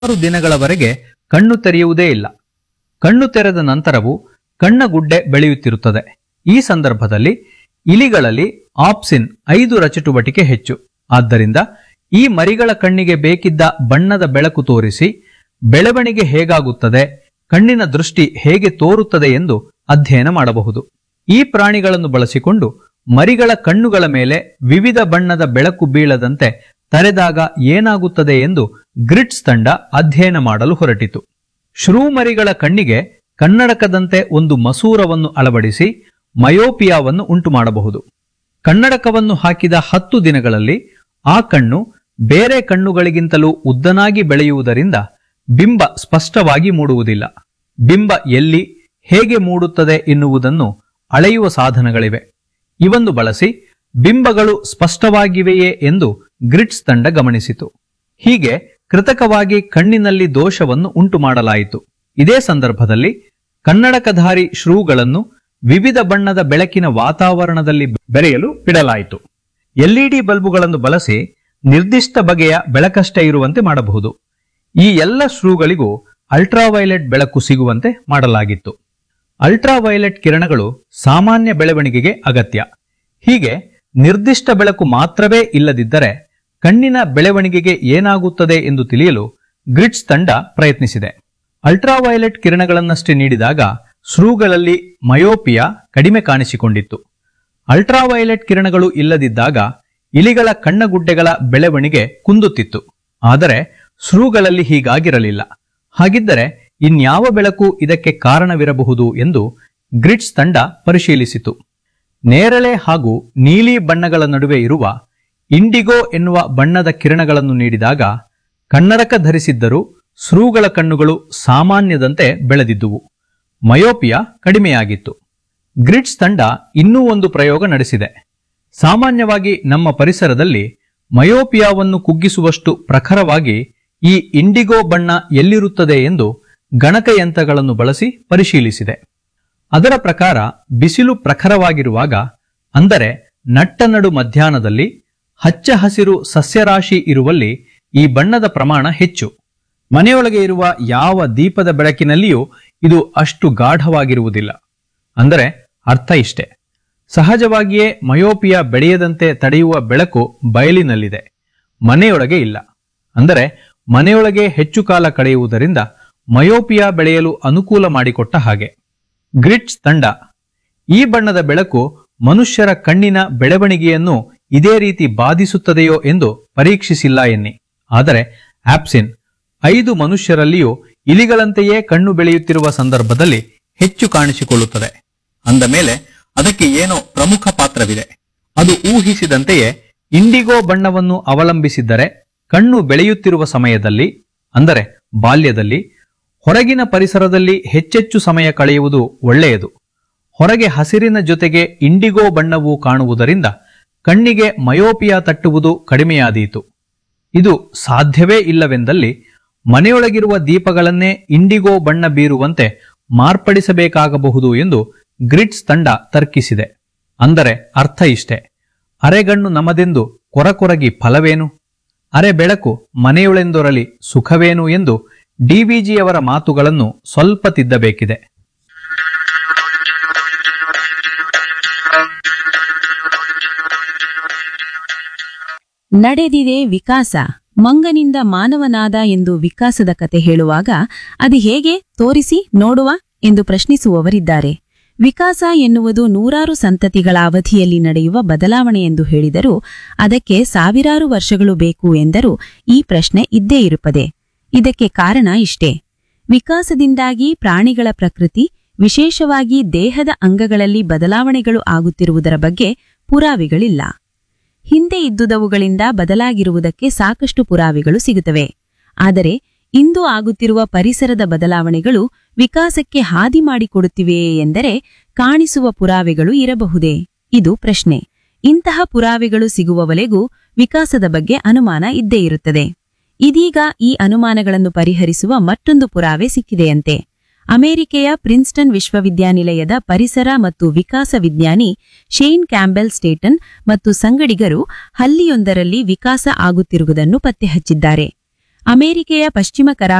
ಆರು ದಿನಗಳವರೆಗೆ ಕಣ್ಣು ತೆರೆಯುವುದೇ ಇಲ್ಲ ಕಣ್ಣು ತೆರೆದ ನಂತರವೂ ಕಣ್ಣ ಗುಡ್ಡೆ ಬೆಳೆಯುತ್ತಿರುತ್ತದೆ ಈ ಸಂದರ್ಭದಲ್ಲಿ ಇಲಿಗಳಲ್ಲಿ ಆಪ್ಸಿನ್ ಐದು ರಚಟುವಟಿಕೆ ಹೆಚ್ಚು ಆದ್ದರಿಂದ ಈ ಮರಿಗಳ ಕಣ್ಣಿಗೆ ಬೇಕಿದ್ದ ಬಣ್ಣದ ಬೆಳಕು ತೋರಿಸಿ ಬೆಳವಣಿಗೆ ಹೇಗಾಗುತ್ತದೆ ಕಣ್ಣಿನ ದೃಷ್ಟಿ ಹೇಗೆ ತೋರುತ್ತದೆ ಎಂದು ಅಧ್ಯಯನ ಮಾಡಬಹುದು ಈ ಪ್ರಾಣಿಗಳನ್ನು ಬಳಸಿಕೊಂಡು ಮರಿಗಳ ಕಣ್ಣುಗಳ ಮೇಲೆ ವಿವಿಧ ಬಣ್ಣದ ಬೆಳಕು ಬೀಳದಂತೆ ತರೆದಾಗ ಏನಾಗುತ್ತದೆ ಎಂದು ಗ್ರಿಟ್ಸ್ ತಂಡ ಅಧ್ಯಯನ ಮಾಡಲು ಹೊರಟಿತು ಶ್ರೂ ಮರಿಗಳ ಕಣ್ಣಿಗೆ ಕನ್ನಡಕದಂತೆ ಒಂದು ಮಸೂರವನ್ನು ಅಳವಡಿಸಿ ಮಯೋಪಿಯಾವನ್ನು ಉಂಟು ಮಾಡಬಹುದು ಕನ್ನಡಕವನ್ನು ಹಾಕಿದ ಹತ್ತು ದಿನಗಳಲ್ಲಿ ಆ ಕಣ್ಣು ಬೇರೆ ಕಣ್ಣುಗಳಿಗಿಂತಲೂ ಉದ್ದನಾಗಿ ಬೆಳೆಯುವುದರಿಂದ ಬಿಂಬ ಸ್ಪಷ್ಟವಾಗಿ ಮೂಡುವುದಿಲ್ಲ ಬಿಂಬ ಎಲ್ಲಿ ಹೇಗೆ ಮೂಡುತ್ತದೆ ಎನ್ನುವುದನ್ನು ಅಳೆಯುವ ಸಾಧನಗಳಿವೆ ಇವನ್ನು ಬಳಸಿ ಬಿಂಬಗಳು ಸ್ಪಷ್ಟವಾಗಿವೆಯೇ ಎಂದು ಗ್ರಿಟ್ಸ್ ತಂಡ ಗಮನಿಸಿತು ಹೀಗೆ ಕೃತಕವಾಗಿ ಕಣ್ಣಿನಲ್ಲಿ ದೋಷವನ್ನು ಉಂಟು ಮಾಡಲಾಯಿತು ಇದೇ ಸಂದರ್ಭದಲ್ಲಿ ಕನ್ನಡಕಧಾರಿ ಶ್ರೂಗಳನ್ನು ವಿವಿಧ ಬಣ್ಣದ ಬೆಳಕಿನ ವಾತಾವರಣದಲ್ಲಿ ಬೆರೆಯಲು ಬಿಡಲಾಯಿತು ಎಲ್ಇಡಿ ಬಲ್ಬುಗಳನ್ನು ಬಳಸಿ ನಿರ್ದಿಷ್ಟ ಬಗೆಯ ಬೆಳಕಷ್ಟೇ ಇರುವಂತೆ ಮಾಡಬಹುದು ಈ ಎಲ್ಲ ಶ್ರೂಗಳಿಗೂ ಅಲ್ಟ್ರಾವೈಲೆಟ್ ಬೆಳಕು ಸಿಗುವಂತೆ ಮಾಡಲಾಗಿತ್ತು ಅಲ್ಟ್ರಾವೈಲೆಟ್ ಕಿರಣಗಳು ಸಾಮಾನ್ಯ ಬೆಳವಣಿಗೆಗೆ ಅಗತ್ಯ ಹೀಗೆ ನಿರ್ದಿಷ್ಟ ಬೆಳಕು ಮಾತ್ರವೇ ಇಲ್ಲದಿದ್ದರೆ ಕಣ್ಣಿನ ಬೆಳವಣಿಗೆಗೆ ಏನಾಗುತ್ತದೆ ಎಂದು ತಿಳಿಯಲು ಗ್ರಿಡ್ಸ್ ತಂಡ ಪ್ರಯತ್ನಿಸಿದೆ ಅಲ್ಟ್ರಾವೈಲೆಟ್ ಕಿರಣಗಳನ್ನಷ್ಟೇ ನೀಡಿದಾಗ ಶ್ರೂಗಳಲ್ಲಿ ಮಯೋಪಿಯಾ ಕಡಿಮೆ ಕಾಣಿಸಿಕೊಂಡಿತ್ತು ಅಲ್ಟ್ರಾವೈಲೆಟ್ ಕಿರಣಗಳು ಇಲ್ಲದಿದ್ದಾಗ ಇಲಿಗಳ ಕಣ್ಣಗುಡ್ಡೆಗಳ ಬೆಳವಣಿಗೆ ಕುಂದುತ್ತಿತ್ತು ಆದರೆ ಶ್ರೂಗಳಲ್ಲಿ ಹೀಗಾಗಿರಲಿಲ್ಲ ಹಾಗಿದ್ದರೆ ಇನ್ಯಾವ ಬೆಳಕು ಇದಕ್ಕೆ ಕಾರಣವಿರಬಹುದು ಎಂದು ಗ್ರಿಡ್ಸ್ ತಂಡ ಪರಿಶೀಲಿಸಿತು ನೇರಳೆ ಹಾಗೂ ನೀಲಿ ಬಣ್ಣಗಳ ನಡುವೆ ಇರುವ ಇಂಡಿಗೋ ಎನ್ನುವ ಬಣ್ಣದ ಕಿರಣಗಳನ್ನು ನೀಡಿದಾಗ ಕನ್ನಡಕ ಧರಿಸಿದ್ದರೂ ಶ್ರೂಗಳ ಕಣ್ಣುಗಳು ಸಾಮಾನ್ಯದಂತೆ ಬೆಳೆದಿದ್ದುವು ಮಯೋಪಿಯಾ ಕಡಿಮೆಯಾಗಿತ್ತು ಗ್ರಿಡ್ಸ್ ತಂಡ ಇನ್ನೂ ಒಂದು ಪ್ರಯೋಗ ನಡೆಸಿದೆ ಸಾಮಾನ್ಯವಾಗಿ ನಮ್ಮ ಪರಿಸರದಲ್ಲಿ ಮಯೋಪಿಯಾವನ್ನು ಕುಗ್ಗಿಸುವಷ್ಟು ಪ್ರಖರವಾಗಿ ಈ ಇಂಡಿಗೋ ಬಣ್ಣ ಎಲ್ಲಿರುತ್ತದೆ ಎಂದು ಗಣಕಯಂತ್ರಗಳನ್ನು ಬಳಸಿ ಪರಿಶೀಲಿಸಿದೆ ಅದರ ಪ್ರಕಾರ ಬಿಸಿಲು ಪ್ರಖರವಾಗಿರುವಾಗ ಅಂದರೆ ನಟ್ಟ ನಡು ಮಧ್ಯಾಹ್ನದಲ್ಲಿ ಹಚ್ಚ ಹಸಿರು ಸಸ್ಯರಾಶಿ ಇರುವಲ್ಲಿ ಈ ಬಣ್ಣದ ಪ್ರಮಾಣ ಹೆಚ್ಚು ಮನೆಯೊಳಗೆ ಇರುವ ಯಾವ ದೀಪದ ಬೆಳಕಿನಲ್ಲಿಯೂ ಇದು ಅಷ್ಟು ಗಾಢವಾಗಿರುವುದಿಲ್ಲ ಅಂದರೆ ಅರ್ಥ ಇಷ್ಟೆ ಸಹಜವಾಗಿಯೇ ಮಯೋಪಿಯಾ ಬೆಳೆಯದಂತೆ ತಡೆಯುವ ಬೆಳಕು ಬಯಲಿನಲ್ಲಿದೆ ಮನೆಯೊಳಗೆ ಇಲ್ಲ ಅಂದರೆ ಮನೆಯೊಳಗೆ ಹೆಚ್ಚು ಕಾಲ ಕಳೆಯುವುದರಿಂದ ಮಯೋಪಿಯಾ ಬೆಳೆಯಲು ಅನುಕೂಲ ಮಾಡಿಕೊಟ್ಟ ಹಾಗೆ ಗ್ರಿಟ್ಸ್ ತಂಡ ಈ ಬಣ್ಣದ ಬೆಳಕು ಮನುಷ್ಯರ ಕಣ್ಣಿನ ಬೆಳವಣಿಗೆಯನ್ನು ಇದೇ ರೀತಿ ಬಾಧಿಸುತ್ತದೆಯೋ ಎಂದು ಪರೀಕ್ಷಿಸಿಲ್ಲ ಎನ್ನಿ ಆದರೆ ಆಪ್ಸಿನ್ ಐದು ಮನುಷ್ಯರಲ್ಲಿಯೂ ಇಲಿಗಳಂತೆಯೇ ಕಣ್ಣು ಬೆಳೆಯುತ್ತಿರುವ ಸಂದರ್ಭದಲ್ಲಿ ಹೆಚ್ಚು ಕಾಣಿಸಿಕೊಳ್ಳುತ್ತದೆ ಅಂದ ಮೇಲೆ ಅದಕ್ಕೆ ಏನೋ ಪ್ರಮುಖ ಪಾತ್ರವಿದೆ ಅದು ಊಹಿಸಿದಂತೆಯೇ ಇಂಡಿಗೋ ಬಣ್ಣವನ್ನು ಅವಲಂಬಿಸಿದ್ದರೆ ಕಣ್ಣು ಬೆಳೆಯುತ್ತಿರುವ ಸಮಯದಲ್ಲಿ ಅಂದರೆ ಬಾಲ್ಯದಲ್ಲಿ ಹೊರಗಿನ ಪರಿಸರದಲ್ಲಿ ಹೆಚ್ಚೆಚ್ಚು ಸಮಯ ಕಳೆಯುವುದು ಒಳ್ಳೆಯದು ಹೊರಗೆ ಹಸಿರಿನ ಜೊತೆಗೆ ಇಂಡಿಗೋ ಬಣ್ಣವು ಕಾಣುವುದರಿಂದ ಕಣ್ಣಿಗೆ ಮಯೋಪಿಯಾ ತಟ್ಟುವುದು ಕಡಿಮೆಯಾದೀತು ಇದು ಸಾಧ್ಯವೇ ಇಲ್ಲವೆಂದಲ್ಲಿ ಮನೆಯೊಳಗಿರುವ ದೀಪಗಳನ್ನೇ ಇಂಡಿಗೋ ಬಣ್ಣ ಬೀರುವಂತೆ ಮಾರ್ಪಡಿಸಬೇಕಾಗಬಹುದು ಎಂದು ಗ್ರಿಡ್ಸ್ ತಂಡ ತರ್ಕಿಸಿದೆ ಅಂದರೆ ಅರ್ಥ ಇಷ್ಟೆ ಅರೆಗಣ್ಣು ನಮದೆಂದು ಕೊರಕೊರಗಿ ಫಲವೇನು ಅರೆ ಬೆಳಕು ಮನೆಯೊಳೆಂದೊರಲಿ ಸುಖವೇನು ಎಂದು ಡಿವಿಜಿಯವರ ಮಾತುಗಳನ್ನು ಸ್ವಲ್ಪ ತಿದ್ದಬೇಕಿದೆ ನಡೆದಿದೆ ವಿಕಾಸ ಮಂಗನಿಂದ ಮಾನವನಾದ ಎಂದು ವಿಕಾಸದ ಕತೆ ಹೇಳುವಾಗ ಅದು ಹೇಗೆ ತೋರಿಸಿ ನೋಡುವ ಎಂದು ಪ್ರಶ್ನಿಸುವವರಿದ್ದಾರೆ ವಿಕಾಸ ಎನ್ನುವುದು ನೂರಾರು ಸಂತತಿಗಳ ಅವಧಿಯಲ್ಲಿ ನಡೆಯುವ ಬದಲಾವಣೆ ಎಂದು ಹೇಳಿದರೂ ಅದಕ್ಕೆ ಸಾವಿರಾರು ವರ್ಷಗಳು ಬೇಕು ಎಂದರೂ ಈ ಪ್ರಶ್ನೆ ಇದ್ದೇ ಇರುತ್ತದೆ ಇದಕ್ಕೆ ಕಾರಣ ಇಷ್ಟೇ ವಿಕಾಸದಿಂದಾಗಿ ಪ್ರಾಣಿಗಳ ಪ್ರಕೃತಿ ವಿಶೇಷವಾಗಿ ದೇಹದ ಅಂಗಗಳಲ್ಲಿ ಬದಲಾವಣೆಗಳು ಆಗುತ್ತಿರುವುದರ ಬಗ್ಗೆ ಪುರಾವೆಗಳಿಲ್ಲ ಹಿಂದೆ ಇದ್ದುದವುಗಳಿಂದ ಬದಲಾಗಿರುವುದಕ್ಕೆ ಸಾಕಷ್ಟು ಪುರಾವೆಗಳು ಸಿಗುತ್ತವೆ ಆದರೆ ಇಂದು ಆಗುತ್ತಿರುವ ಪರಿಸರದ ಬದಲಾವಣೆಗಳು ವಿಕಾಸಕ್ಕೆ ಹಾದಿ ಮಾಡಿಕೊಡುತ್ತಿವೆಯೇ ಎಂದರೆ ಕಾಣಿಸುವ ಪುರಾವೆಗಳು ಇರಬಹುದೇ ಇದು ಪ್ರಶ್ನೆ ಇಂತಹ ಪುರಾವೆಗಳು ಸಿಗುವವರೆಗೂ ವಿಕಾಸದ ಬಗ್ಗೆ ಅನುಮಾನ ಇದ್ದೇ ಇರುತ್ತದೆ ಇದೀಗ ಈ ಅನುಮಾನಗಳನ್ನು ಪರಿಹರಿಸುವ ಮತ್ತೊಂದು ಪುರಾವೆ ಸಿಕ್ಕಿದೆಯಂತೆ ಅಮೆರಿಕೆಯ ಪ್ರಿನ್ಸ್ಟನ್ ವಿಶ್ವವಿದ್ಯಾನಿಲಯದ ಪರಿಸರ ಮತ್ತು ವಿಕಾಸ ವಿಜ್ಞಾನಿ ಶೇನ್ ಕ್ಯಾಂಬೆಲ್ ಸ್ಟೇಟನ್ ಮತ್ತು ಸಂಗಡಿಗರು ಹಲ್ಲಿಯೊಂದರಲ್ಲಿ ವಿಕಾಸ ಆಗುತ್ತಿರುವುದನ್ನು ಪತ್ತೆಹಚ್ಚಿದ್ದಾರೆ ಅಮೆರಿಕೆಯ ಪಶ್ಚಿಮ ಕರಾ